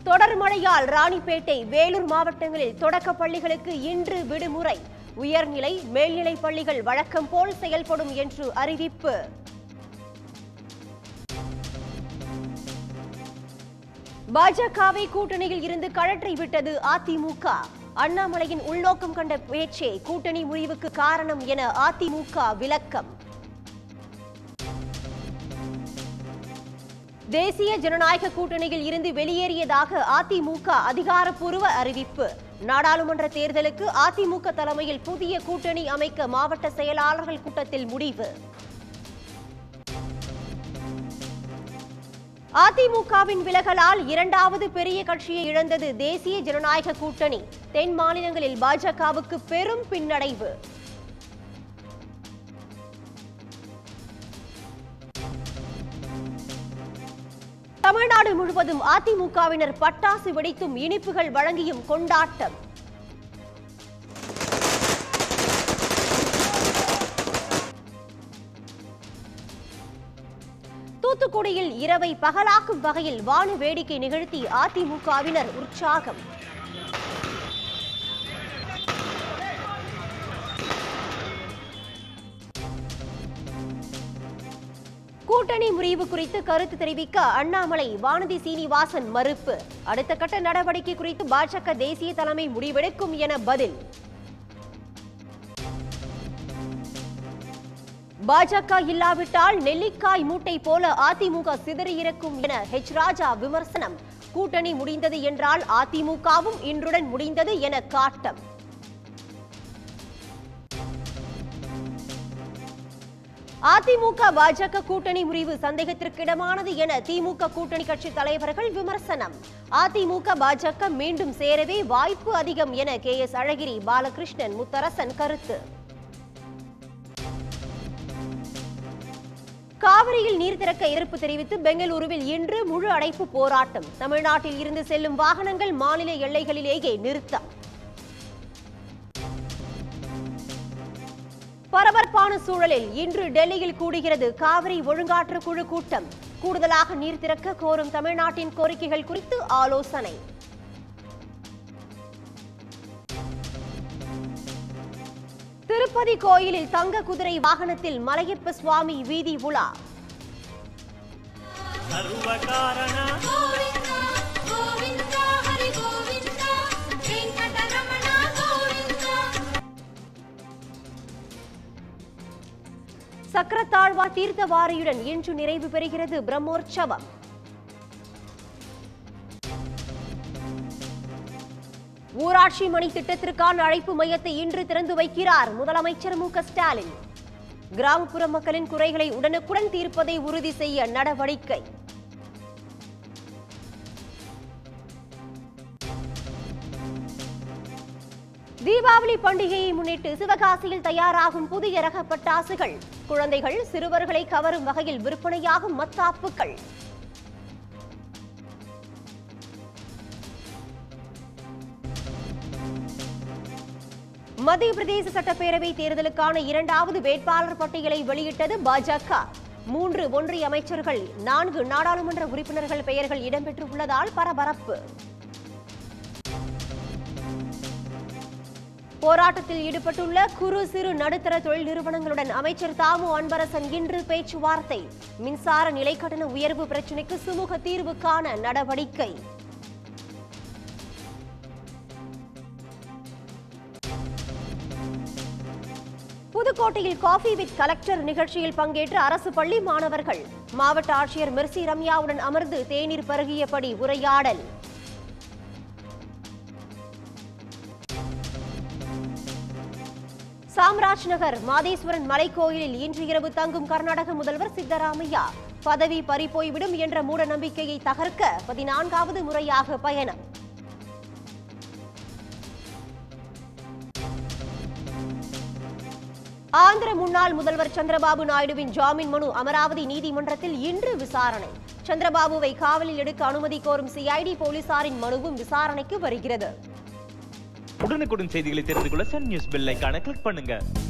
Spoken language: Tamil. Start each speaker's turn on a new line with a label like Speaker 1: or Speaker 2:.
Speaker 1: தொடர் மழையால் ராணிப்பேட்டை வேலூர் மாவட்டங்களில் தொடக்க பள்ளிகளுக்கு இன்று விடுமுறை உயர்நிலை மேல்நிலை பள்ளிகள் வழக்கம் போல் செயல்படும் என்று அறிவிப்பு பாஜகவை கூட்டணியில் இருந்து கழற்றி விட்டது அதிமுக அண்ணாமலையின் உள்நோக்கம் கண்ட பேச்சே கூட்டணி முறிவுக்கு காரணம் என அதிமுக விளக்கம் தேசிய ஜனநாயக கூட்டணியில் இருந்து வெளியேறியதாக அதிமுக அதிகாரப்பூர்வ அறிவிப்பு நாடாளுமன்ற தேர்தலுக்கு அதிமுக தலைமையில் புதிய கூட்டணி அமைக்க மாவட்ட செயலாளர்கள் கூட்டத்தில் முடிவு அதிமுகவின் விலகலால் இரண்டாவது பெரிய கட்சியை இழந்தது தேசிய ஜனநாயக கூட்டணி தென் மாநிலங்களில் பாஜகவுக்கு பெரும் பின்னடைவு தமிழ்நாடு முழுவதும் அதிமுகவினர் பட்டாசு வெடித்தும் இனிப்புகள் வழங்கியும் கொண்டாட்டம் தூத்துக்குடியில் இரவை பகலாக்கும் வகையில் வான வேடிக்கை நிகழ்த்தி அதிமுகவினர் உற்சாகம் கூட்டணி முறிவு குறித்து கருத்து தெரிவிக்க அண்ணாமலை வானதி சீனிவாசன் மறுப்பு அடுத்த கட்ட நடவடிக்கை குறித்து பாஜக தேசிய தலைமை முடிவெடுக்கும் என பதில் பாஜக இல்லாவிட்டால் நெல்லிக்காய் மூட்டை போல அதிமுக சிதறியிருக்கும் என ஹெச் ராஜா விமர்சனம் கூட்டணி முடிந்தது என்றால் அதிமுகவும் இன்றுடன் முடிந்தது என காட்டம் அதிமுக பாஜக கூட்டணி முறிவு சந்தேகத்திற்கிடமானது என திமுக கூட்டணி கட்சி தலைவர்கள் விமர்சனம் அதிமுக பாஜக மீண்டும் சேரவே வாய்ப்பு அதிகம் என கே எஸ் அழகிரி பாலகிருஷ்ணன் முத்தரசன் கருத்து காவிரியில் நீர் திறக்க எதிர்ப்பு தெரிவித்து பெங்களூருவில் இன்று முழு அடைப்பு போராட்டம் தமிழ்நாட்டில் இருந்து செல்லும் வாகனங்கள் மாநில எல்லைகளிலேயே நிறுத்தம் பரபரப்பான சூழலில் இன்று டெல்லியில் கூடுகிறது காவிரி ஒழுங்காற்று குழு கூட்டம் கூடுதலாக நீர் திறக்க கோரும் தமிழ்நாட்டின் கோரிக்கைகள் குறித்து ஆலோசனை திருப்பதி கோயிலில் தங்க குதிரை வாகனத்தில் மலையப்ப சுவாமி வீதி உலா
Speaker 2: ಸರ್ವಕಾರಣ
Speaker 3: ಗೋವಿಂದ ಗೋವಿಂದ ಹರಿ ಗೋವಿಂದ ವೆಂಕಟರಮಣ ಗೋವಿಂದ
Speaker 1: சக்கரத்தாழ்வா தீர்த்தவாரியுடன் இன்று நிறைவு பெறுகிறது பிரம்மோற்சவம் ஊராட்சி மணி திட்டத்திற்கான அழைப்பு மையத்தை இன்று திறந்து வைக்கிறார் முதலமைச்சர் மு க ஸ்டாலின் கிராமப்புற மக்களின் குறைகளை உடனுக்குடன் தீர்ப்பதை உறுதி செய்ய நடவடிக்கை தீபாவளி பண்டிகையை முன்னிட்டு சிவகாசியில் தயாராகும் புதிய ரக பட்டாசுகள் குழந்தைகள் சிறுவர்களை கவரும் வகையில் விற்பனையாகும் மத்தாப்புகள் மத்திய பிரதேச சட்டப்பேரவை தேர்தலுக்கான இரண்டாவது வேட்பாளர் பட்டியலை வெளியிட்டது பாஜக மூன்று ஒன்றிய அமைச்சர்கள் நான்கு நாடாளுமன்ற உறுப்பினர்கள் பெயர்கள் இடம்பெற்றுள்ளதால் பரபரப்பு போராட்டத்தில் ஈடுபட்டுள்ள குறு சிறு நடுத்தர தொழில் நிறுவனங்களுடன் அமைச்சர் தாமு அன்பரசன் இன்று பேச்சுவார்த்தை மின்சார நிலைக்கட்டண உயர்வு பிரச்சினைக்கு சுமூக தீர்வு காண நடவடிக்கை புதுக்கோட்டையில் காஃபி வித் கலெக்டர் நிகழ்ச்சியில் பங்கேற்ற அரசு பள்ளி மாணவர்கள் மாவட்ட ஆட்சியர் மிர்சி ரம்யாவுடன் அமர்ந்து தேநீர் பருகியபடி உரையாடல் சாம்ராஜ் நகர் மாதேஸ்வரன் மலைக்கோயிலில் இன்று இரவு தங்கும் கர்நாடக முதல்வர் சித்தராமையா பதவி பறிபோய்விடும் என்ற மூட நம்பிக்கையை தகர்க்க பதினான்காவது முறையாக பயணம் ஆந்திர முன்னாள் முதல்வர் சந்திரபாபு நாயுடுவின் ஜாமீன் மனு அமராவதி நீதிமன்றத்தில் இன்று விசாரணை சந்திரபாபுவை காவலில் எடுக்க அனுமதி கோரும் சிஐடி போலீசாரின் மனுவும் விசாரணைக்கு வருகிறது
Speaker 2: உடனுக்குடன் செய்திகளை தெரிந்து கொள்ள சன் நியூஸ் பெல் ஐகானை கிளிக் பண்ணுங்க